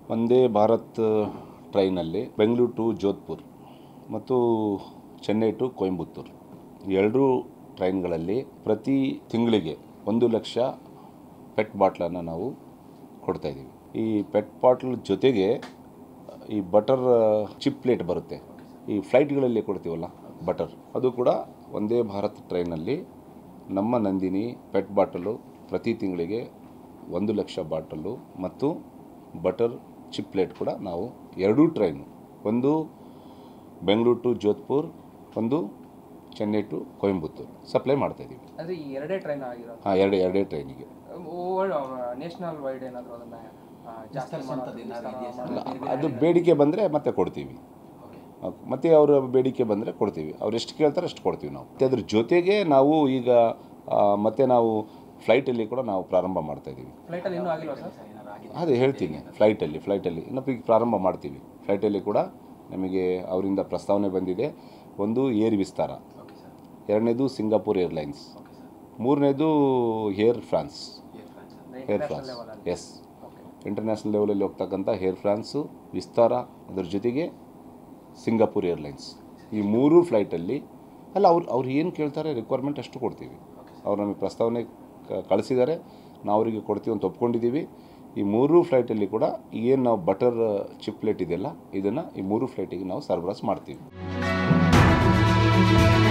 ಒಂದೇ ಭಾರತ್ ಟ್ರೈನಲ್ಲಿ ಬೆಂಗಳೂರು ಟು ಜೋಧ್ಪುರ್ ಮತ್ತು ಚೆನ್ನೈ ಟು ಕೊಯಂಬತ್ತೂರು ಈ ಎರಡೂ ಟ್ರೈನ್ಗಳಲ್ಲಿ ಪ್ರತಿ ತಿಂಗಳಿಗೆ ಒಂದು ಲಕ್ಷ ಪೆಟ್ ಬಾಟ್ಲನ್ನು ನಾವು ಕೊಡ್ತಾಯಿದ್ದೀವಿ ಈ ಪೆಟ್ ಬಾಟ್ಲ್ ಜೊತೆಗೆ ಈ ಬಟರ್ ಚಿಪ್ ಪ್ಲೇಟ್ ಬರುತ್ತೆ ಈ ಫ್ಲೈಟ್ಗಳಲ್ಲಿ ಕೊಡ್ತೀವಲ್ಲ ಬಟರ್ ಅದು ಕೂಡ ಒಂದೇ ಭಾರತ್ ಟ್ರೈನಲ್ಲಿ ನಮ್ಮ ನಂದಿನಿ ಪೆಟ್ ಬಾಟಲು ಪ್ರತಿ ತಿಂಗಳಿಗೆ ಒಂದು ಲಕ್ಷ ಬಾಟಲು ಮತ್ತು ಬಟರ್ ಚಿಪ್ ಪ್ಲೇಟ್ ಕೂಡ ನಾವು ಎರಡೂ ಟ್ರೈನು ಒಂದು ಬೆಂಗಳೂರು ಟು ಜೋಧ್ಪುರ್ ಒಂದು ಚೆನ್ನೈ ಟು ಕೊಯಂಬತ್ತೂರು ಸಪ್ಲೈ ಮಾಡ್ತಾಯಿದ್ದೀವಿ ಅಂದರೆ ಈ ಎರಡೇ ಟ್ರೈನ್ ಆಗಿರೋದು ಹಾಂ ಎರಡೇ ಎರಡೇ ಟ್ರೈನಿಗೆ ನೇಷನಲ್ ವೈಡ್ ಏನಾದರೂ ಅದನ್ನ ಆ, ಜಾಸ್ತಿ ಮಾಡೋದು, ವಿಸ್ತಾರ ಮಾಡೋದು, ಅದು ಬೇಡಿಕೆ ಬಂದರೆ ಮತ್ತೆ ಕೊಡ್ತೀವಿ ಓಕೆ. ಮತ್ತೆ ಅವರ ಬೇಡಿಕೆ ಬಂದರೆ ಕೊಡ್ತೀವಿ ಅವ್ರು ಎಷ್ಟು ಕೇಳ್ತಾರೆ ಅಷ್ಟು ಕೊಡ್ತೀವಿ ನಾವು ಮತ್ತು ಅದ್ರ ಜೊತೆಗೆ ನಾವು ಈಗ ಆ, ಮತ್ತೆ ನಾವು ಫ್ಲೈಟಲ್ಲಿ ಕೂಡ ನಾವು ಪ್ರಾರಂಭ ಮಾಡ್ತಾ ಇದ್ದೀವಿ ಫ್ಲೈಟಲ್ಲಿ ಇನ್ನೂ ಆಗಿಲ್ವಾ ಸರ್ ಅದೇ ಹೇಳ್ತೀನಿ ಫ್ಲೈಟಲ್ಲಿ ಫ್ಲೈಟಲ್ಲಿ ಇನ್ನೂ ಈಗ ಪ್ರಾರಂಭ ಮಾಡ್ತೀವಿ ಫ್ಲೈಟಲ್ಲಿ ಕೂಡ ನಮಗೆ ಅವರಿಂದ ಪ್ರಸ್ತಾವನೆ ಬಂದಿದೆ ಒಂದು ಏರ್ ವಿಸ್ತಾರ ಎರಡನೇದು ಸಿಂಗಾಪುರ್ ಏರ್ಲೈನ್ಸ್ ಮೂರನೇದು ಏರ್ ಫ್ರಾನ್ಸ್ ಏರ್ ಫ್ರಾನ್ಸ್ ಎಸ್ ಇಂಟರ್ನ್ಯಾಷನಲ್ ಲೆವೆಲಲ್ಲಿ ಹೋಗ್ತಕ್ಕಂಥ ಏರ್ ಫ್ರಾನ್ಸು ವಿಸ್ತಾರ ಅದ್ರ ಜೊತೆಗೆ ಸಿಂಗಾಪುರ್ ಏರ್ಲೈನ್ಸ್ ಈ ಮೂರು ಫ್ಲೈಟಲ್ಲಿ ಅಲ್ಲ ಅವ್ರು ಅವ್ರು ಏನು ಕೇಳ್ತಾರೆ ರಿಕ್ವೈರ್ಮೆಂಟ್ ಅಷ್ಟು ಕೊಡ್ತೀವಿ ಅವ್ರು ನಮಗೆ ಪ್ರಸ್ತಾವನೆ ಕ- ಕಳಿಸಿದ್ದಾರೆ ನಾವು ಅವರಿಗೆ ಕೊಡ್ತೀವಿ ಅಂತ ಒಪ್ಕೊಂಡಿದ್ದೀವಿ ಈ ಮೂರು ಫ್ಲೈಟಲ್ಲಿ ಕೂಡ ಏನು ನಾವು ಬಟರ್ ಚಿಪ್ಲೆಟ್ ಇದೆಯಲ್ಲ ಇದನ್ನು ಈ ಮೂರು ಫ್ಲೈಟಿಗೆ ನಾವು ಸರ್ಬರಾಜು ಮಾಡ್ತೀವಿ